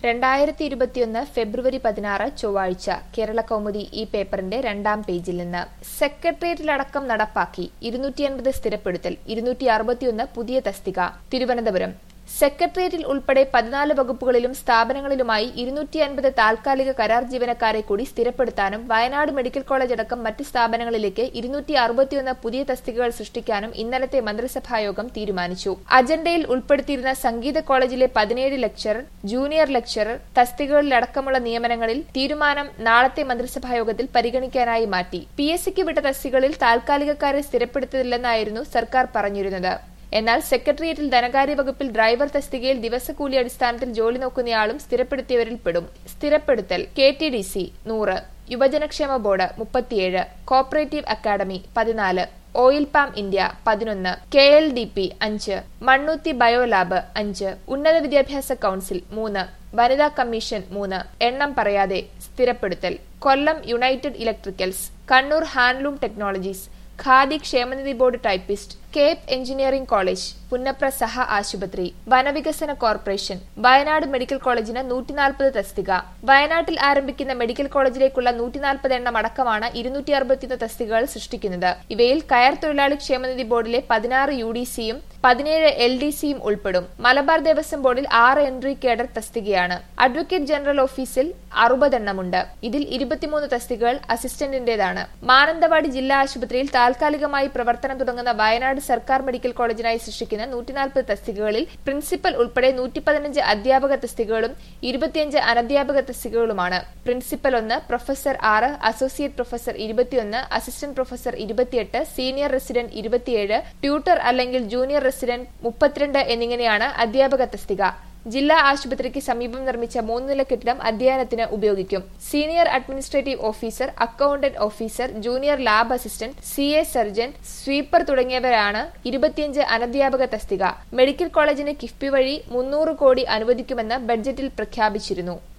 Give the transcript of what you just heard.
രണ്ടായിരത്തി ഇരുപത്തിയൊന്ന് ഫെബ്രുവരി പതിനാറ് ചൊവ്വാഴ്ച കേരള കൗമുദി ഈ പേപ്പറിന്റെ രണ്ടാം പേജിൽ നിന്ന് സെക്രട്ടേറിയറ്റിലടക്കം നടപ്പാക്കി ഇരുന്നൂറ്റി അൻപത് സ്ഥിരപ്പെടുത്തൽ ഇരുന്നൂറ്റി അറുപത്തിയൊന്ന് പുതിയ തസ്തിക തിരുവനന്തപുരം സെക്രട്ടേറിയറ്റിൽ ഉൾപ്പെടെ പതിനാല് വകുപ്പുകളിലും സ്ഥാപനങ്ങളിലുമായി ഇരുന്നൂറ്റി അൻപത് താൽക്കാലിക കരാർ ജീവനക്കാരെ കൂടി സ്ഥിരപ്പെടുത്താനും വയനാട് മെഡിക്കൽ കോളേജ് അടക്കം മറ്റ് സ്ഥാപനങ്ങളിലേക്ക് ഇരുന്നൂറ്റി അറുപത്തിയൊന്ന് പുതിയ തസ്തികകൾ സൃഷ്ടിക്കാനും ഇന്നലത്തെ മന്ത്രിസഭായോഗം തീരുമാനിച്ചു അജണ്ടയിൽ ഉൾപ്പെടുത്തിയിരുന്ന സംഗീത കോളേജിലെ പതിനേഴ് ലെക്ചറർ ജൂനിയർ ലെക്ചറർ തസ്തികകളിലടക്കമുള്ള നിയമനങ്ങളിൽ തീരുമാനം നാളത്തെ മന്ത്രിസഭായോഗത്തിൽ പരിഗണിക്കാനായി മാറ്റി പി എസ് സിക്ക് വിട്ട തസ്തികകളിൽ താൽക്കാലികക്കാരെ സ്ഥിരപ്പെടുത്തില്ലെന്നായിരുന്നു സർക്കാർ പറഞ്ഞിരുന്നത് എന്നാൽ സെക്രട്ടേറിയറ്റിൽ ധനകാര്യ വകുപ്പിൽ ഡ്രൈവർ തസ്തികയിൽ ദിവസക്കൂലി അടിസ്ഥാനത്തിൽ ജോലി നോക്കുന്നയാളും സ്ഥിരപ്പെടുത്തിയവരിൽ പെടും സ്ഥിരപ്പെടുത്തൽ കെ ടി ഡി സി നൂറ് യുവജനക്ഷേമ ബോർഡ് മുപ്പത്തിയേഴ് കോപ്പറേറ്റീവ് അക്കാദമി പതിനാല് ഓയിൽ പാം ഇന്ത്യ പതിനൊന്ന് കെ എൽ ഡി പി അഞ്ച് മണ്ണൂത്തി ബയോലാബ് അഞ്ച് ഉന്നത വിദ്യാഭ്യാസ കൌൺസിൽ മൂന്ന് വനിതാ കമ്മീഷൻ മൂന്ന് എണ്ണം പറയാതെ സ്ഥിരപ്പെടുത്തൽ Kollam united electricals Kannur handloom technologies Khadi ക്ഷേമനിധി board typist Cape engineering college Punnapra സഹ ആശുപത്രി വനവികസന കോർപ്പറേഷൻ വയനാട് മെഡിക്കൽ കോളേജിന് നൂറ്റിനാൽപ്പത് തസ്തിക വയനാട്ടിൽ ആരംഭിക്കുന്ന മെഡിക്കൽ കോളേജിലേക്കുള്ള നൂറ്റിനാൽപ്പത് എണ്ണം അടക്കമാണ് ഇരുന്നൂറ്റി അറുപത്തിയൊന്ന് തസ്തികകൾ സൃഷ്ടിക്കുന്നത് ഇവയിൽ കയർ തൊഴിലാളി ക്ഷേമനിധി ബോർഡിലെ പതിനാറ് യു ഡി സിയും പതിനേഴ് എൽ ഡി സിയും ഉൾപ്പെടും മലബാർ ദേവസ്വം ബോർഡിൽ ആറ് എൻട്രി കേഡർ തസ്തികയാണ് അഡ്വക്കേറ്റ് ജനറൽ ഓഫീസിൽ അറുപതെണ്ണമുണ്ട് ഇതിൽ ഇരുപത്തിമൂന്ന് തസ്തികകൾ അസിസ്റ്റന്റിന്റേതാണ് മാനന്തവാടി ജില്ലാ ആശുപത്രിയിൽ താൽക്കാലികമായി പ്രവർത്തനം തുടങ്ങുന്ന വയനാട് സർക്കാർ മെഡിക്കൽ കോളേജിനായി സൃഷ്ടിക്കുന്ന നൂറ്റിനാൽപ്പത് തസ്തികകളിൽ പ്രിൻസിപ്പൽ ഉൾപ്പെടെ നൂറ്റി പതിനഞ്ച് അധ്യാപക തസ്തികകളും ഇരുപത്തിയഞ്ച് അനധ്യാപക തസ്തികകളുമാണ് പ്രിൻസിപ്പൽ ഒന്ന് പ്രൊഫസർ ആറ് അസോസിയേറ്റ് പ്രൊഫസർ ഇരുപത്തിയൊന്ന് അസിസ്റ്റന്റ് പ്രൊഫസർ ഇരുപത്തിയെട്ട് സീനിയർ റെസിഡന്റ് ഇരുപത്തിയേഴ് ട്യൂട്ടർ അല്ലെങ്കിൽ ജൂനിയർ റെസിഡന്റ് മുപ്പത്തിരണ്ട് എന്നിങ്ങനെയാണ് അധ്യാപക തസ്തിക ജില്ലാ ആശുപത്രിക്ക് സമീപം നിർമ്മിച്ച മൂന്ന് നില കെട്ടിടം അധ്യയനത്തിന് ഉപയോഗിക്കും senior administrative officer accountant officer junior lab assistant C A surgeon sweeper തുടങ്ങിയവരാണ് ഇരുപത്തിയഞ്ച് അനധ്യാപക തസ്തിക മെഡിക്കൽ കോളേജിന് കിഫ്ബി വഴി മുന്നൂറ് കോടി അനുവദിക്കുമെന്ന് ബഡ്ജറ്റിൽ പ്രഖ്യാപിച്ചിരുന്നു